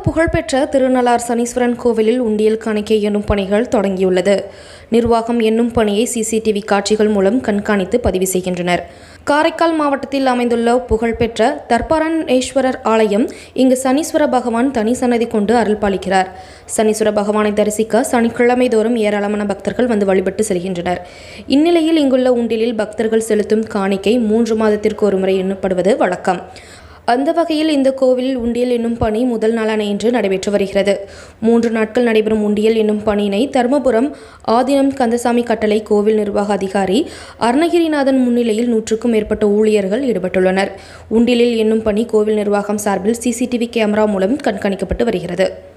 புகழ்பெற்ற திருநள்ளார் சனீஸ்வரன் கோவிலில் உண்டியல் காணிக்கை எண்ணும் பணிகள் தொடங்கியுள்ளது நிர்வாகம் எண்ணும் பணியை சிசிடிவி காட்சிகள் மூலம் கண்காணித்து பதிவு செய்கின்றனர் காரைக்கால் மாவட்டத்தில் அமைந்துள்ள புகழ்பெற்ற தர்பாரணேஸ்வரர் ஆலயம் இங்கு சனீஸ்வர பகவான் தனி சன்னதி கொண்டு அருள் பாலிக்கிறார் சனீஸ்வர பகவானை தரிசிக்க சனிக்கிழமை தோறும் ஏராளமான பக்தர்கள் வந்து வழிபட்டு செல்கின்றனர் இந்நிலையில் இங்குள்ள உண்டியலில் பக்தர்கள் செலுத்தும் காணிக்கை மூன்று மாதத்திற்கு ஒருமுறை எண்ணப்படுவது வழக்கம் அந்த வகையில் இந்த கோவிலில் உண்டியல் என்னும் பணி முதல் நாளான இன்று நடைபெற்று வருகிறது மூன்று நாட்கள் நடைபெறும் உண்டியல் என்னும் பணியினை தருமபுரம் ஆதீனம் கந்தசாமி கட்டளை கோவில் நிர்வாக அதிகாரி அருணகிரிநாதன் முன்னிலையில் நூற்றுக்கும் மேற்பட்ட ஊழியர்கள் ஈடுபட்டுள்ளனர் உண்டியலில் என்னும் பணி கோவில் நிர்வாகம் சார்பில் சிசிடிவி கேமரா மூலம் கண்காணிக்கப்பட்டு வருகிறது